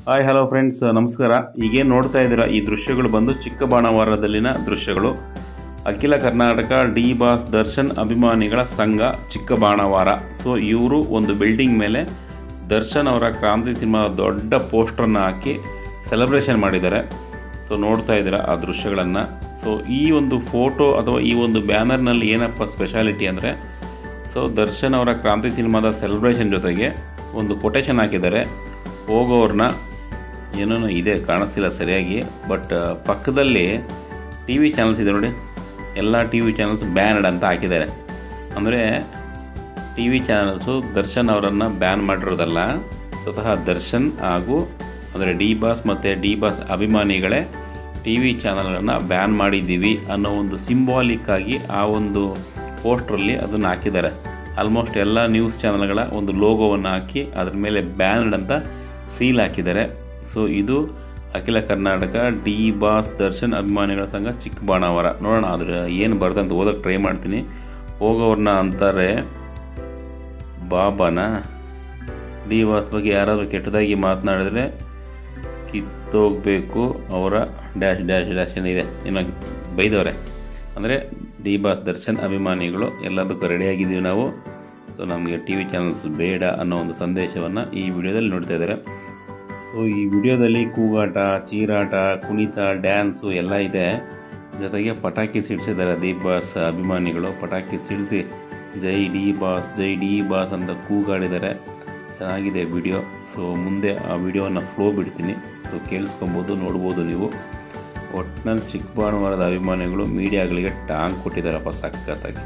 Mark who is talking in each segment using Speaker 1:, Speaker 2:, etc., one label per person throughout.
Speaker 1: hi hello friends ನಮಸ್ಕಾರ ಈಗೇನು ನೋಡ್ತಾ ಇದ್ದೀರಾ ಈ ದೃಶ್ಯಗಳು ಬಂದು ಚಿಕ್ಕಬಾಣಾವರದಲ್ಲಿನ ದೃಶ್ಯಗಳು ಅಖಿಲ ಕರ್ನಾಟಕ ಡಿ ಬಾಸ್ ದರ್ಶನ್ ಅಭಿಮಾನಿಗಳ ಸಂಘ ಚಿಕ್ಕಬಾಣಾವರ ಸೊ ಇವರು ಒಂದು ಬಿಲ್ಡಿಂಗ್ ಮೇಲೆ ದರ್ಶನ್ ಅವರ ಕ್ರಾಂತಿ ಸಿನಿಮಾ ದೊಡ್ಡ ಪೋಸ್ಟರ್ನ ಹಾಕಿ ಸೆಲೆಬ್ರೇಷನ್ ಮಾಡಿದ್ದಾರೆ ಸೊ ನೋಡ್ತಾ ಇದ್ದೀರಾ ಆ ದೃಶ್ಯಗಳನ್ನು ಸೊ ಈ ಒಂದು ಫೋಟೋ ಅಥವಾ ಈ ಒಂದು ಬ್ಯಾನರ್ನಲ್ಲಿ ಏನಪ್ಪ ಸ್ಪೆಷಾಲಿಟಿ ಅಂದರೆ ಸೊ ದರ್ಶನ್ ಅವರ ಕ್ರಾಂತಿ ಸಿನಿಮಾದ ಸೆಲೆಬ್ರೇಷನ್ ಜೊತೆಗೆ ಒಂದು ಕೊಟೇಶನ್ ಹಾಕಿದ್ದಾರೆ ಹೋಗೋರ್ನ ಏನೋ ಇದೆ ಕಾಣಿಸ್ತಿಲ್ಲ ಸರಿಯಾಗಿ ಬಟ್ ಪಕ್ಕದಲ್ಲಿ ಟಿ ವಿ ಚಾನಲ್ಸ್ ಇದೆ ನೋಡಿ ಎಲ್ಲ ಟಿ ವಿ ಚಾನಲ್ಸ್ ಬ್ಯಾನ್ಡ್ ಅಂತ ಹಾಕಿದ್ದಾರೆ ಅಂದರೆ ಟಿ ವಿ ಚಾನಲ್ಸು ದರ್ಶನ್ ಅವರನ್ನು ಬ್ಯಾನ್ ಮಾಡಿರೋದಲ್ಲ ಸ್ವತಃ ದರ್ಶನ್ ಹಾಗೂ ಅಂದರೆ ಡಿ ಬಾಸ್ ಮತ್ತು ಡಿ ಬಾಸ್ ಅಭಿಮಾನಿಗಳೇ ಟಿ ವಿ ಚಾನಲ್ಗಳನ್ನು ಬ್ಯಾನ್ ಮಾಡಿದ್ದೀವಿ ಅನ್ನೋ ಒಂದು ಸಿಂಬಾಲಿಕ್ ಆಗಿ ಆ ಒಂದು ಪೋಸ್ಟ್ರಲ್ಲಿ ಅದನ್ನು ಹಾಕಿದ್ದಾರೆ ಆಲ್ಮೋಸ್ಟ್ ಎಲ್ಲ ನ್ಯೂಸ್ ಚಾನಲ್ಗಳ ಒಂದು ಲೋಗೋವನ್ನು ಹಾಕಿ ಅದ್ರ ಮೇಲೆ ಬ್ಯಾನ್ಡ್ ಅಂತ ಸೀಲ್ ಹಾಕಿದ್ದಾರೆ ಸೊ ಇದು ಅಖಿಲ ಕರ್ನಾಟಕ ಡಿ ಬಾಸ್ ದರ್ಶನ್ ಅಭಿಮಾನಿಗಳ ಸಂಘ ಚಿಕ್ಕಬಾಣಾವರ ನೋಡೋಣ ಅದ್ರ ಏನು ಬರ್ತಂತ ಓದೋಕೆ ಟ್ರೈ ಮಾಡ್ತೀನಿ ಹೋಗೋರ್ನ ಅಂತಾರೆ ಬಾಬಾನ ಡಿ ಬಾಸ್ ಬಗ್ಗೆ ಯಾರಾದರೂ ಕೆಟ್ಟದಾಗಿ ಮಾತನಾಡಿದ್ರೆ ಕಿತ್ತೋಗಬೇಕು ಅವರ ಡ್ಯಾಶ್ ಡ್ಯಾಶ್ ಡ್ಯಾಶ್ ಏನಿದೆ ಇನ್ನು ಬೈದವ್ರೆ ಅಂದರೆ ಡಿ ಬಾಸ್ ದರ್ಶನ್ ಅಭಿಮಾನಿಗಳು ಎಲ್ಲದಕ್ಕೂ ರೆಡಿಯಾಗಿದ್ದೀವಿ ನಾವು ಸೊ ನಮಗೆ ಟಿ ವಿ ಚಾನಲ್ಸ್ ಬೇಡ ಅನ್ನೋ ಒಂದು ಸಂದೇಶವನ್ನು ಈ ವಿಡಿಯೋದಲ್ಲಿ ನೋಡ್ತಾ ಇದ್ದಾರೆ ಸೊ ಈ ವಿಡಿಯೋದಲ್ಲಿ ಕೂಗಾಟ ಚೀರಾಟ ಕುಣಿತ ಡ್ಯಾನ್ಸು ಎಲ್ಲ ಇದೆ ಜೊತೆಗೆ ಪಟಾಕಿ ಸಿಡಿಸಿದ್ದಾರೆ ದೀಪ್ ಬಾಸ್ ಅಭಿಮಾನಿಗಳು ಪಟಾಕಿ ಸಿಡಿಸಿ ಜೈ ಡಿ ಬಾಸ್ ಜೈ ಡಿ ಬಾಸ್ ಅಂತ ಕೂಗಾಡಿದ್ದಾರೆ ಚೆನ್ನಾಗಿದೆ ವಿಡಿಯೋ ಸೊ ಮುಂದೆ ಆ ವಿಡಿಯೋನ ಫ್ಲೋ ಬಿಡ್ತೀನಿ ಸೊ ಕೇಳಿಸ್ಕೊಬೋದು ನೋಡ್ಬೋದು ನೀವು ಒಟ್ಟಿನಲ್ಲಿ ಚಿಕ್ಕಬಾಣುವಾರದ ಅಭಿಮಾನಿಗಳು ಮೀಡಿಯಾಗಳಿಗೆ ಟಾಂಗ್ ಕೊಟ್ಟಿದ್ದಾರಪ್ಪ ಸಖತ್ತಾಗಿ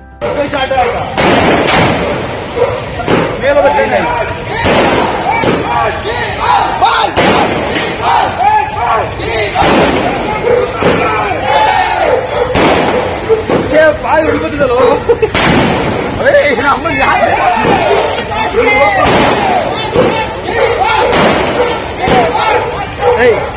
Speaker 2: ಬಾಯಿ ಹಿಡ್ಕೊತಿದ್ದಲ್ಲ ಅಮ್ಮನ್ ಯಾರು